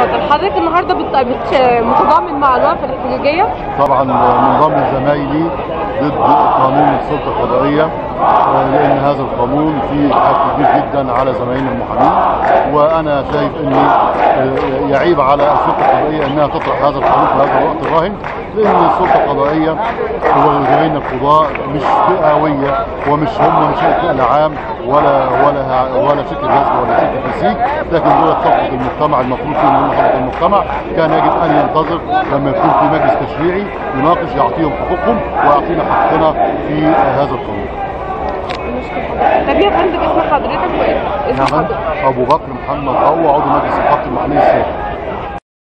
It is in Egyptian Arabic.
اتفضل حضرتك النهارده بت- بت- متضامن مع الوقفه الاحتجاجيه طبعا منضم زمايلي ضد قانون السلطه القضائيه آه، لان هذا القانون فيه حد كبير جدا على زمايلنا المحامين وانا شايف ان آه، يعيب على السلطه القضائيه انها تطرح هذا القانون في هذا الوقت الراهن لان السلطه القضائيه وزمايلنا القضاء مش فئويه ومش هم مش الفئه العام ولا ولا ولا شركه غزل ولا شركه نسيج لكن دول طبقه المجتمع المفروض فيهم هم طبقه المجتمع كان يجب ان ينتظر لما يكون في مجلس تشريعي يناقش يعطيهم حقوقهم ويعطينا حقنا في هذا القانون. طب يا فندم اسم حضرتك وايه؟ اسم نعم حضرتك ابو بكر محمد ضوء عضو مجلس الحق المحلي السابق.